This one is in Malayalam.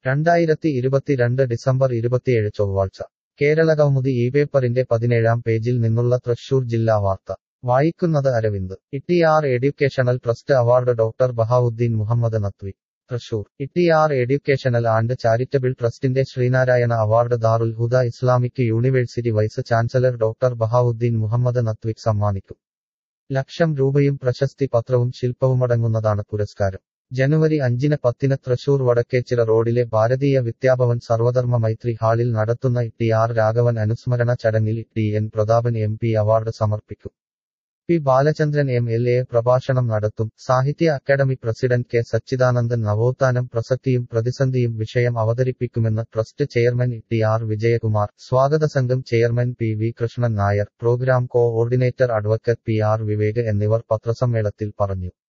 രണ്ടായിരത്തി ഇരുപത്തിരണ്ട് ഡിസംബർ ഇരുപത്തിയേഴ് ചൊവ്വാഴ്ച കേരള കൗമുദി ഈ പേപ്പറിന്റെ പതിനേഴാം പേജിൽ നിന്നുള്ള തൃശൂർ ജില്ലാ വാർത്ത വായിക്കുന്നത് അരവിന്ദ് ഇട്ടിആർ educational trust award doctor Bahauddeen Muhammad Nadvi Thrissur ഇട്ടിആർ എഡ്യൂക്കേഷണൽ ആൻഡ് ചാരിറ്റബിൾ ട്രസ്റ്റിന്റെ Sreenarayana award Darul Huda Islamic university vice chancellor doctor Bahauddeen Muhammad നത്വിക് സമ്മാനിക്കും ലക്ഷം രൂപയും പ്രശസ്തി പത്രവും ശില്പവുമടങ്ങുന്നതാണ് പുരസ്കാരം ജനുവരി അഞ്ചിന് പത്തിന് തൃശൂർ വടക്കേച്ചിറ റോഡിലെ ഭാരതീയ വിദ്യാഭവൻ സർവധർമ്മ മൈത്രി ഹാളിൽ നടത്തുന്ന ടി ആർ രാഘവൻ അനുസ്മരണ ചടങ്ങിൽ T N Prathapan M P award സമർപ്പിക്കും P Balachandran M L A പ്രഭാഷണം നടത്തും സാഹിത്യ അക്കാദമി പ്രസിഡന്റ് കെ സച്ചിദാനന്ദൻ നവോത്ഥാനം പ്രസക്തിയും പ്രതിസന്ധിയും വിഷയം അവതരിപ്പിക്കുമെന്ന് trust chairman T R Vijayakumar സ്വാഗത സംഘം chairman P V Krishnan Nair program coordinator advocate P R Vivek എന്നിവർ പത്രസമ്മേളനത്തിൽ പറഞ്ഞു